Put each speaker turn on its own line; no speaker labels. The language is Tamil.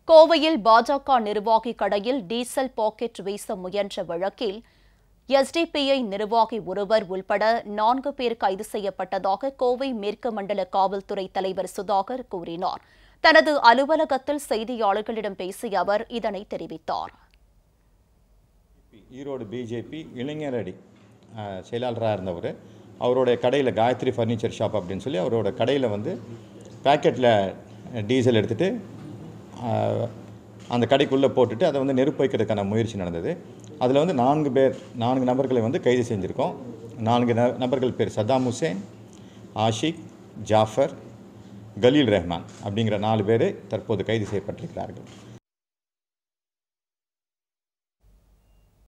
கோவையில் பாஜக நிர்வாகி கடையில் டீசல் பாக்கெட் வீச முயன்ற வழக்கில் எஸ்டிபிஐ நிர்வாகி ஒருவர் உள்பட நான்கு பேர் கைது செய்யப்பட்டதாக கோவை மேற்கு மண்டல காவல்துறை தலைவர் சுதாகர் கூறினார் தனது அலுவலகத்தில் செய்தியாளர்களிடம் பேசிய அவர் இதனை தெரிவித்தார்
ஈரோடு பிஜேபி இளைஞர் அடி அஹ், செயலாளராக இருந்தவர் அவருடைய கடையில் காயத்ரி ஃபர்னிச்சர் ஷாப் அப்படின்னு சொல்லி அவரோட கடையில் வந்து பேக்கெட்டில் டீசல் எடுத்துகிட்டு அந்த கடைக்குள்ளே போட்டுட்டு அதை வந்து நெருப்பு வைக்கிறதுக்கான முயற்சி நடந்தது அதில் வந்து நான்கு பேர் நான்கு நபர்களை வந்து கைது செஞ்சுருக்கோம் நான்கு ந- நபர்கள் பேர் சதாம் ஹுசேன் ஆஷிக் ஜாஃபர் கலீல் ரஹ்மான் அப்படிங்கிற நாலு பேர் தற்போது கைது செய்யப்பட்டிருக்கிறார்கள்